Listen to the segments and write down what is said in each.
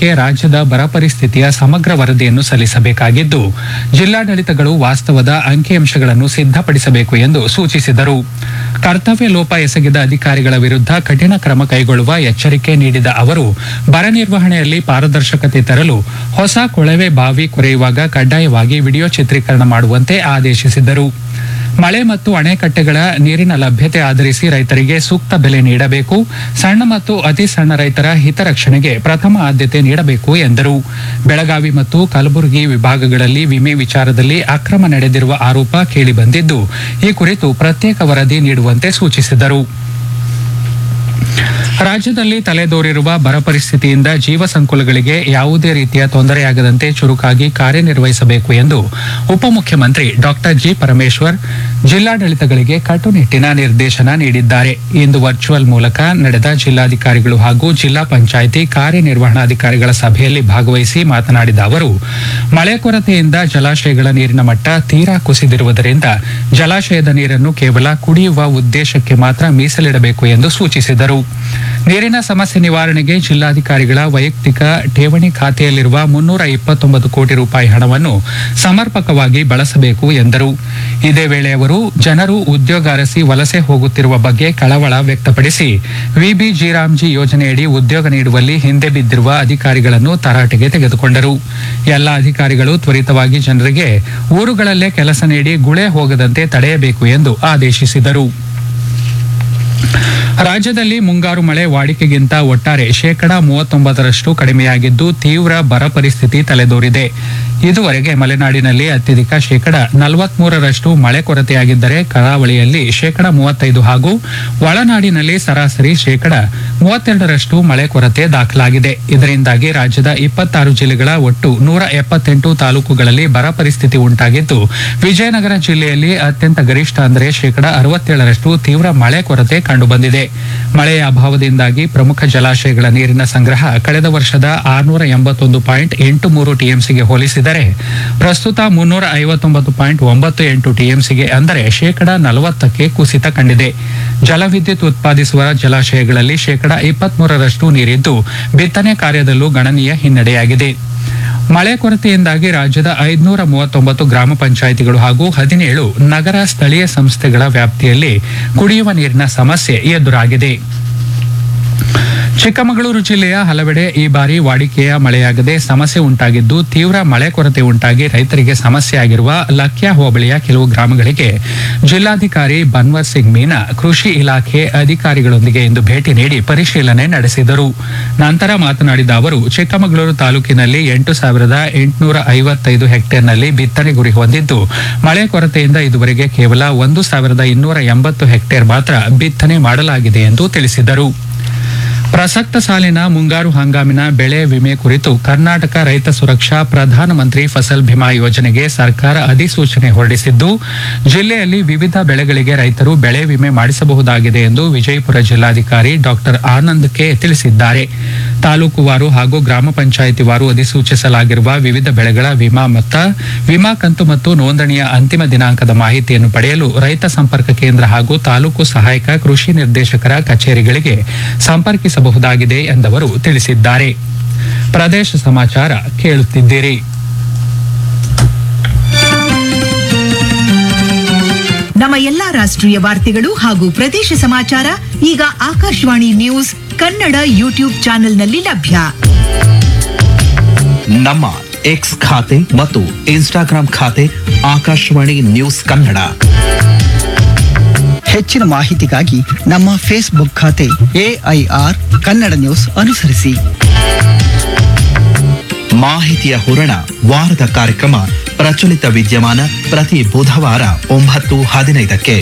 ಇಲಾಖೆ ರಾಜ್ಯದ ಬರ ಪರಿಸ್ಥಿತಿಯ ಸಮಗ್ರ ವರದಿಯನ್ನು ಸಲ್ಲಿಸಬೇಕಾಗಿದ್ದು ಜಿಲ್ಲಾಡಳಿತಗಳು ವಾಸ್ತವದ ಅಂಕಿಅಂಶಗಳನ್ನು ಸಿದ್ಧಪಡಿಸಬೇಕು ಎಂದು ಸೂಚಿಸಿದರು ಕರ್ತವ್ಯ ಲೋಪ ಎಸಗಿದ ಅಧಿಕಾರಿಗಳ ವಿರುದ್ಧ ಕಠಿಣ ಕ್ರಮ ಕೈಗೊಳ್ಳುವ ಎಚ್ಚರಿಕೆ ನೀಡಿದ ಅವರು ಬರ ನಿರ್ವಹಣೆಯಲ್ಲಿ ಪಾರದರ್ಶಕತೆ ತರಲು ಹೊಸ ಕೊಳವೆ ಬಾವಿ ಕೊರೆಯುವಾಗ ಕಡ್ಡಾಯವಾಗಿ ವಿಡಿಯೋ ಚಿತ್ರೀಕರಣ ಮಾಡುವಂತೆ ಆದೇಶಿಸಿದರು ಮಳೆ ಮತ್ತು ಅಣೆಕಟ್ಟೆಗಳ ನೀರಿನ ಲಭ್ಯತೆ ಆಧರಿಸಿ ರೈತರಿಗೆ ಸೂಕ್ತ ಬೆಲೆ ನೀಡಬೇಕು ಸಣ್ಣ ಮತ್ತು ಅತಿ ಸಣ್ಣ ರೈತರ ಹಿತರಕ್ಷಣೆಗೆ ಪ್ರಥಮ ಆದ್ಯತೆ ನೀಡಬೇಕು ಎಂದರು ಬೆಳಗಾವಿ ಮತ್ತು ಕಲಬುರಗಿ ವಿಭಾಗಗಳಲ್ಲಿ ವಿಮೆ ವಿಚಾರದಲ್ಲಿ ಅಕ್ರಮ ನಡೆದಿರುವ ಆರೋಪ ಕೇಳಿಬಂದಿದ್ದು ಈ ಕುರಿತು ಪ್ರತ್ಯೇಕ ವರದಿ ನೀಡುವಂತೆ ಸೂಚಿಸಿದರು ರಾಜ್ಯದಲ್ಲಿ ತಲೆದೋರಿರುವ ಬರ ಪರಿಸ್ಥಿತಿಯಿಂದ ಜೀವ ಸಂಕುಲಗಳಿಗೆ ಯಾವುದೇ ರೀತಿಯ ತೊಂದರೆಯಾಗದಂತೆ ಚುರುಕಾಗಿ ಕಾರ್ಯನಿರ್ವಹಿಸಬೇಕು ಎಂದು ಉಪಮುಖ್ಯಮಂತ್ರಿ ಡಾಕ್ಟರ್ ಜಿ ಪರಮೇಶ್ವರ್ ಜಿಲ್ಲಾಡಳಿತಗಳಿಗೆ ಕಟ್ಟುನಿಟ್ಟಿನ ನಿರ್ದೇಶನ ನೀಡಿದ್ದಾರೆ ಇಂದು ವರ್ಚುವಲ್ ಮೂಲಕ ನಡೆದ ಜಿಲ್ಲಾಧಿಕಾರಿಗಳು ಹಾಗೂ ಜಿಲ್ಲಾ ಪಂಚಾಯಿತಿ ಕಾರ್ಯನಿರ್ವಹಣಾಧಿಕಾರಿಗಳ ಸಭೆಯಲ್ಲಿ ಭಾಗವಹಿಸಿ ಮಾತನಾಡಿದ ಅವರು ಮಳೆ ಕೊರತೆಯಿಂದ ಜಲಾಶಯಗಳ ನೀರಿನ ಮಟ್ಟ ತೀರಾ ಕುಸಿದಿರುವುದರಿಂದ ಜಲಾಶಯದ ನೀರನ್ನು ಕೇವಲ ಕುಡಿಯುವ ಉದ್ದೇಶಕ್ಕೆ ಮಾತ್ರ ಮೀಸಲಿಡಬೇಕು ಎಂದು ಸೂಚಿಸಿದರು ನೀರಿನ ಸಮಸ್ಯೆ ನಿವಾರಣೆಗೆ ಜಿಲ್ಲಾಧಿಕಾರಿಗಳ ವೈಯಕ್ತಿಕ ಠೇವಣಿ ಖಾತೆಯಲ್ಲಿರುವ ಮುನ್ನೂರ ಇಪ್ಪತ್ತೊಂಬತ್ತು ಕೋಟಿ ರೂಪಾಯಿ ಹಣವನ್ನು ಸಮರ್ಪಕವಾಗಿ ಬಳಸಬೇಕು ಎಂದರು ಇದೇ ವೇಳೆ ಅವರು ಜನರು ಉದ್ಯೋಗ ಅರಸಿ ವಲಸೆ ಹೋಗುತ್ತಿರುವ ಬಗ್ಗೆ ಕಳವಳ ವ್ಯಕ್ತಪಡಿಸಿ ವಿಬಿ ಜಿರಾಮ್ಜಿ ಯೋಜನೆಯಡಿ ಉದ್ಯೋಗ ನೀಡುವಲ್ಲಿ ಹಿಂದೆ ಬಿದ್ದಿರುವ ಅಧಿಕಾರಿಗಳನ್ನು ತರಾಟೆಗೆ ತೆಗೆದುಕೊಂಡರು ಎಲ್ಲ ಅಧಿಕಾರಿಗಳು ತ್ವರಿತವಾಗಿ ಜನರಿಗೆ ಊರುಗಳಲ್ಲೇ ಕೆಲಸ ನೀಡಿ ಗುಳೆ ಹೋಗದಂತೆ ತಡೆಯಬೇಕು ಎಂದು ಆದೇಶಿಸಿದರು ರಾಜ್ಯದಲ್ಲಿ ಮುಂಗಾರು ಮಳೆ ವಾಡಿಕೆಗಿಂತ ಒಟ್ಟಾರೆ ಶೇಕಡಾ ಮೂವತ್ತೊಂಬತ್ತರಷ್ಟು ಕಡಿಮೆಯಾಗಿದ್ದು ತೀವ್ರ ಬರ ಪರಿಸ್ಥಿತಿ ತಲೆದೋರಿದೆ ಇದುವರೆಗೆ ಮಲೆನಾಡಿನಲ್ಲಿ ಅತ್ಯಧಿಕ ಶೇಕಡ ನಲವತ್ಮೂರರಷ್ಟು ಮಳೆ ಕೊರತೆಯಾಗಿದ್ದರೆ ಕರಾವಳಿಯಲ್ಲಿ ಶೇಕಡ ಮೂವತ್ತೈದು ಹಾಗೂ ಒಳನಾಡಿನಲ್ಲಿ ಸರಾಸರಿ ಶೇಕಡ ಮೂವತ್ತೆರಡರಷ್ಟು ಮಳೆ ಕೊರತೆ ದಾಖಲಾಗಿದೆ ಇದರಿಂದಾಗಿ ರಾಜ್ಯದ ಇಪ್ಪತ್ತಾರು ಜಿಲ್ಲೆಗಳ ಒಟ್ಟು ನೂರ ಎಪ್ಪತ್ತೆಂಟು ತಾಲೂಕುಗಳಲ್ಲಿ ಬರ ಪರಿಸ್ಥಿತಿ ಉಂಟಾಗಿದ್ದು ವಿಜಯನಗರ ಜಿಲ್ಲೆಯಲ್ಲಿ ಅತ್ಯಂತ ಗರಿಷ್ಠ ಅಂದರೆ ಶೇಕಡ ಅರವತ್ತೇಳರಷ್ಟು ತೀವ್ರ ಮಳೆ ಕೊರತೆ ಕಂಡುಬಂದಿದೆ ಮಳೆಯ ಅಭಾವದಿಂದಾಗಿ ಪ್ರಮುಖ ಜಲಾಶಯಗಳ ನೀರಿನ ಸಂಗ್ರಹ ಕಳೆದ ವರ್ಷದ ಆರುನೂರ ಎಂಬತ್ತೊಂದು ಪಾಯಿಂಟ್ ಎಂಟು ಮೂರು ಟಿಎಂಸಿಗೆ ಹೋಲಿಸಿದರೆ ಪ್ರಸ್ತುತ ಮುನ್ನೂರ ಐವತ್ತೊಂಬತ್ತು ಪಾಯಿಂಟ್ ಒಂಬತ್ತು ಎಂಟು ಟಿಎಂಸಿಗೆ ಅಂದರೆ ಶೇಕಡ ನಲವತ್ತಕ್ಕೆ ಕುಸಿತ ಕಂಡಿದೆ ಜಲವಿದ್ಯುತ್ ಉತ್ಪಾದಿಸುವ ಜಲಾಶಯಗಳಲ್ಲಿ ಶೇಕಡ ಇಪ್ಪತ್ಮೂರರಷ್ಟು ನೀರಿದ್ದು ಬಿತ್ತನೆ ಕಾರ್ಯದಲ್ಲೂ ಗಣನೀಯ ಹಿನ್ನಡೆಯಾಗಿದೆ ಮಳೆ ಕೊರತೆಯಿಂದಾಗಿ ರಾಜ್ಯದ ಐದುನೂರ ಮೂವತ್ತೊಂಬತ್ತು ಗ್ರಾಮ ಪಂಚಾಯಿತಿಗಳು ಹಾಗೂ ಹದಿನೇಳು ನಗರ ಸ್ಥಳೀಯ ಸಂಸ್ಥೆಗಳ ವ್ಯಾಪ್ತಿಯಲ್ಲಿ ಕುಡಿಯುವ ನೀರಿನ ಸಮಸ್ಯೆ ಎದುರಾಗಿದೆ ಚಿಕ್ಕಮಗಳೂರು ಜಿಲ್ಲೆಯ ಹಲವೆಡೆ ಈ ಬಾರಿ ವಾಡಿಕೆಯ ಮಳೆಯಾಗದೆ ಸಮಸ್ಯೆ ಉಂಟಾಗಿದ್ದು ತೀವ್ರ ಮಳೆ ಕೊರತೆ ಉಂಟಾಗಿ ರೈತರಿಗೆ ಸಮಸ್ಯೆಯಾಗಿರುವ ಲಕ್ಯಾ ಹೋಬಳಿಯ ಕೆಲವು ಗ್ರಾಮಗಳಿಗೆ ಜಿಲ್ಲಾಧಿಕಾರಿ ಬನ್ವರ್ ಸಿಂಗ್ ಮೀನಾ ಕೃಷಿ ಇಲಾಖೆ ಅಧಿಕಾರಿಗಳೊಂದಿಗೆ ಇಂದು ಭೇಟಿ ನೀಡಿ ಪರಿಶೀಲನೆ ನಡೆಸಿದರು ನಂತರ ಮಾತನಾಡಿದ ಅವರು ಚಿಕ್ಕಮಗಳೂರು ತಾಲೂಕಿನಲ್ಲಿ ಎಂಟು ಸಾವಿರದ ಎಂಟುನೂರ ಐವತ್ತೈದು ಹೆಕ್ಟೇರ್ನಲ್ಲಿ ಬಿತ್ತನೆ ಗುರಿ ಹೊಂದಿದ್ದು ಮಳೆ ಕೊರತೆಯಿಂದ ಇದುವರೆಗೆ ಕೇವಲ ಒಂದು ಸಾವಿರದ ಇನ್ನೂರ ಎಂಬತ್ತು ಹೆಕ್ಟೇರ್ ಮಾತ್ರ ಬಿತ್ತನೆ ಮಾಡಲಾಗಿದೆ ಎಂದು ತಿಳಿಸಿದರು ಪ್ರಸಕ್ತ ಸಾಲಿನ ಮುಂಗಾರು ಹಂಗಾಮಿನ ಬೆಳೆ ವಿಮೆ ಕುರಿತು ಕರ್ನಾಟಕ ರೈತ ಸುರಕ್ಷಾ ಪ್ರಧಾನಮಂತ್ರಿ ಫಸಲ್ ಬಿಮಾ ಯೋಜನೆಗೆ ಸರ್ಕಾರ ಅಧಿಸೂಚನೆ ಹೊರಡಿಸಿದ್ದು ಜಿಲ್ಲೆಯಲ್ಲಿ ವಿವಿಧ ಬೆಳೆಗಳಿಗೆ ರೈತರು ಬೆಳೆ ವಿಮೆ ಮಾಡಿಸಬಹುದಾಗಿದೆ ಎಂದು ವಿಜಯಪುರ ಜಿಲ್ಲಾಧಿಕಾರಿ ಡಾಕ್ಟರ್ ಆನಂದ್ ಕೆ ತಿಳಿಸಿದ್ದಾರೆ ತಾಲೂಕುವಾರು ಹಾಗೂ ಗ್ರಾಮ ಪಂಚಾಯಿತಿ ವಾರು ಅಧಿಸೂಚಿಸಲಾಗಿರುವ ವಿವಿಧ ಬೆಳೆಗಳ ವಿಮಾ ಮೊತ್ತ ವಿಮಾ ಕಂತು ಮತ್ತು ನೋಂದಣಿಯ ಅಂತಿಮ ದಿನಾಂಕದ ಮಾಹಿತಿಯನ್ನು ಪಡೆಯಲು ರೈತ ಸಂಪರ್ಕ ಕೇಂದ್ರ ಹಾಗೂ ತಾಲೂಕು ಸಹಾಯಕ ಕೃಷಿ ನಿರ್ದೇಶಕರ ಕಚೇರಿಗಳಿಗೆ ಸಂಪರ್ಕಿಸಬಹುದಾಗಿದೆ ಎಂದವರು ತಿಳಿಸಿದ್ದಾರೆ ಪ್ರದೇಶ ಸಮಾಚಾರ ಕೇಳುತ್ತಿದ್ದೀರಿ ನಮ್ಮ ಎಲ್ಲಾ ರಾಷ್ಟ್ರೀಯ ವಾರ್ತೆಗಳು ಹಾಗೂ ಪ್ರದೇಶ ಸಮಾಚಾರ ಈಗ ಆಕಾಶವಾಣಿ ನ್ಯೂಸ್ ಕನ್ನಡ ಯೂಟ್ಯೂಬ್ ಚಾನೆಲ್ನಲ್ಲಿ ಲಭ್ಯ ನಮ್ಮ ಎಕ್ಸ್ ಖಾತೆ ಮತ್ತು ಇನ್ಸ್ಟಾಗ್ರಾಂ ಖಾತೆ ಆಕಾಶವಾಣಿ ನ್ಯೂಸ್ ಕನ್ನಡ ಹೆಚ್ಚಿನ ಮಾಹಿತಿಗಾಗಿ ನಮ್ಮ ಫೇಸ್ಬುಕ್ ಖಾತೆ ಎಐಆರ್ ಕನ್ನಡ ನ್ಯೂಸ್ ಅನುಸರಿಸಿ ಮಾಹಿತಿಯ ಹೂರಣ ವಾರದ ಕಾರ್ಯಕ್ರಮ ಪ್ರಚಲಿತ ವಿದ್ಯಮಾನ ಪ್ರತಿ ಬುಧವಾರ ಒಂಬತ್ತು ಹದಿನೈದಕ್ಕೆ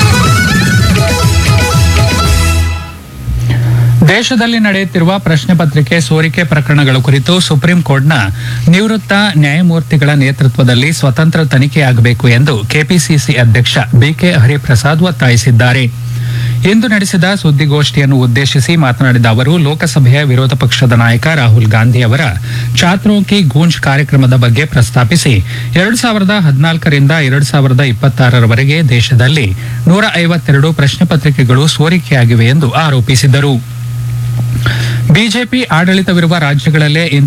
ದೇಶದಲ್ಲಿ ನಡೆಯುತ್ತಿರುವ ಪ್ರಶ್ನೆ ಪತ್ರಿಕೆ ಸೋರಿಕೆ ಪ್ರಕರಣಗಳ ಕುರಿತು ಸುಪ್ರೀಂ ಕೋರ್ಟ್ನ ನಿವೃತ್ತ ನ್ಯಾಯಮೂರ್ತಿಗಳ ನೇತೃತ್ವದಲ್ಲಿ ಸ್ವತಂತ್ರ ತನಿಖೆಯಾಗಬೇಕು ಎಂದು ಕೆಪಿಸಿಸಿ ಅಧ್ಯಕ್ಷ ಬಿಕೆ ಹರಿಪ್ರಸಾದ್ ಒತ್ತಾಯಿಸಿದ್ದಾರೆ ಇಂದು ನಡೆಸಿದ ಸುದ್ದಿಗೋಷ್ಠಿಯನ್ನು ಉದ್ದೇಶಿಸಿ ಮಾತನಾಡಿದ ಅವರು ಲೋಕಸಭೆಯ ವಿರೋಧ ಪಕ್ಷದ ನಾಯಕ ರಾಹುಲ್ ಗಾಂಧಿ ಅವರ ಚಾತ್ರೋಂ ಕಿ ಗೂಂಜ್ ಕಾರ್ಯಕ್ರಮದ ಬಗ್ಗೆ ಪ್ರಸ್ತಾಪಿಸಿ ಎರಡು ಸಾವಿರದ ಹದಿನಾಲ್ಕರಿಂದ ಎರಡು ಸಾವಿರದ ಇಪ್ಪತ್ತಾರರವರೆಗೆ ದೇಶದಲ್ಲಿ ನೂರ ಐವತ್ತೆರಡು ಪ್ರಶ್ನೆ ಪತ್ರಿಕೆಗಳು ಸೋರಿಕೆಯಾಗಿವೆ ಎಂದು ಆರೋಪಿಸಿದರು ಬಿಜೆಪಿ ಆಡಳಿತವಿರುವ ರಾಜ್ಯಗಳಲ್ಲೇ